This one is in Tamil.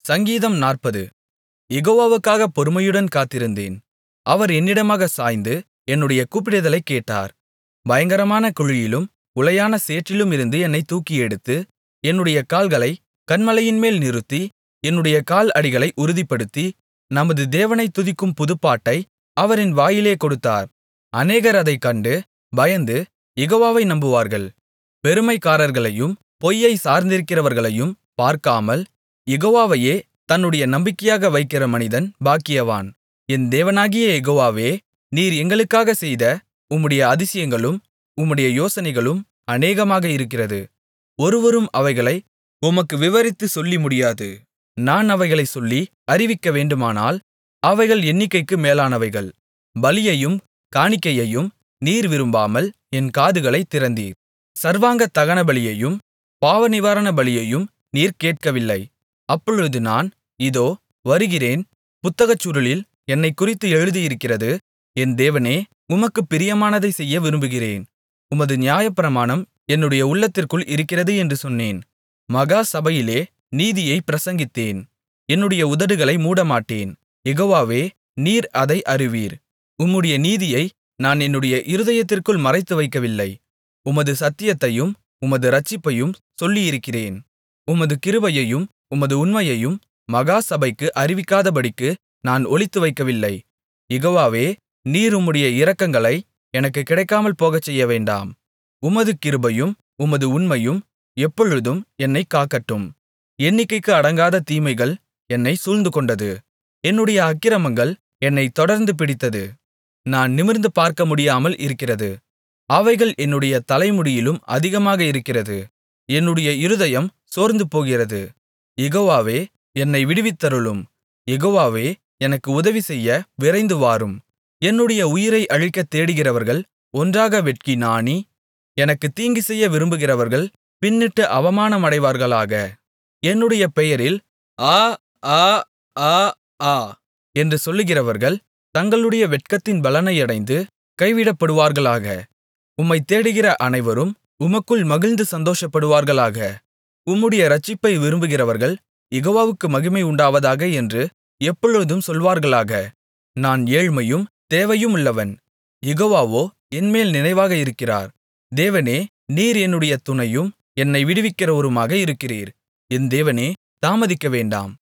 சங்கீதம் நாற்பது யெகோவாவுக்காகப் பொறுமையுடன் காத்திருந்தேன் அவர் என்னிடமாகச் சாய்ந்து என்னுடைய கூப்பிடுதலைக் கேட்டார் பயங்கரமான குழியிலும் உளையான சேற்றிலுமிருந்து என்னைத் தூக்கி எடுத்து என்னுடைய கால்களைக் கன்மலையின்மேல் நிறுத்தி என்னுடைய கால் அடிகளை உறுதிப்படுத்தி நமது தேவனைத் துதிக்கும் புதுப்பாட்டை அவர் என் வாயிலே கொடுத்தார் அநேகர் அதைக் கண்டு பயந்து யெகோவாவை நம்புவார்கள் பெருமைக்காரர்களையும் பொய்யைச் சார்ந்திருக்கிறவர்களையும் பார்க்காமல் யெகோவாவையே தன்னுடைய நம்பிக்கையாக வைக்கிற மனிதன் பாக்கியவான் என் தேவனாகிய யெகோவாவே நீர் எங்களுக்காகச் செய்த உம்முடைய அதிசயங்களும் உம்முடைய யோசனைகளும் அநேகமாக இருக்கிறது ஒருவரும் அவைகளை உமக்கு விவரித்துச் சொல்லி முடியாது நான் அவைகளைச் சொல்லி அறிவிக்கவேண்டுமானால் அவைகள் எண்ணிக்கைக்கு மேலானவைகள் பலியையும் காணிக்கையையும் நீர் விரும்பாமல் என் காதுகளைத் திறந்தீர் சர்வாங்க தகனபலியையும் பாவநிவாரண பலியையும் நீர் கேட்கவில்லை அப்பொழுது நான் இதோ வருகிறேன் புத்தகச்சுருளில் என்னைக்குறித்து எழுதியிருக்கிறது என் தேவனே உமக்குப் பிரியமானதைச் செய்ய விரும்புகிறேன் உமது நியாயப்பிரமாணம் என்னுடைய உள்ளத்திற்குள் இருக்கிறது என்று சொன்னேன் மகா சபையிலே நீதியைப் பிரசங்கித்தேன் என்னுடைய உதடுகளை மூடமாட்டேன் யெகோவாவே நீர் அதை அறிவீர் உம்முடைய நீதியை நான் என்னுடைய இருதயத்திற்குள் மறைத்து வைக்கவில்லை உமது சத்தியத்தையும் உமது இரட்சிப்பையும் சொல்லியிருக்கிறேன் உமது கிருபையையும் உமது உண்மையையும் மகா சபைக்கு அறிவிக்காதபடிக்கு நான் ஒளித்துவைக்கவில்லை யெகோவாவே நீர் உம்முடைய இரக்கங்களை எனக்குக் கிடைக்காமல் போகச்செய்யவேண்டாம் உமது கிருபையும் உமது உண்மையும் எப்பொழுதும் என்னைக் காக்கட்டும் எண்ணிக்கைக்கு அடங்காத தீமைகள் என்னைச் சூழ்ந்துகொண்டது என்னுடைய அக்கிரமங்கள் என்னைத் தொடர்ந்து பிடித்தது நான் நிமிர்ந்து பார்க்க முடியாமல் இருக்கிறது அவைகள் என்னுடைய தலைமுடியிலும் அதிகமாக இருக்கிறது என்னுடைய இருதயம் சோர்ந்துபோகிறது யெகோவாவே என்னை விடுவித்தருளும் யெகோவாவே எனக்கு உதவி செய்ய விரைந்து வாரும் என்னுடைய உயிரை அழிக்கத் தேடுகிறவர்கள் ஒன்றாக வெட்கி நாணி எனக்குத் தீங்கு செய்ய விரும்புகிறவர்கள் பின்னிட்டு அவமானமடைவார்களாக என்னுடைய பெயரில் ஆ ஆ ஆ ஆ என்று சொல்லுகிறவர்கள் தங்களுடைய வெட்கத்தின் பலனையடைந்து கைவிடப்படுவார்களாக உம்மைத் தேடுகிற அனைவரும் உமக்குள் மகிழ்ந்து சந்தோஷப்படுவார்களாக உம்முடைய இரட்சிப்பை விரும்புகிறவர்கள் யெகோவாவுக்கு மகிமை உண்டாவதாக என்று எப்பொழுதும் சொல்வார்களாக நான் ஏழ்மையும் தேவையுமுள்ளவன் யெகோவாவோ என்மேல் நினைவாக இருக்கிறார் தேவனே நீர் என்னுடைய துணையும் என்னை விடுவிக்கிறவருமாக இருக்கிறீர் என் தேவனே தாமதிக்க வேண்டாம்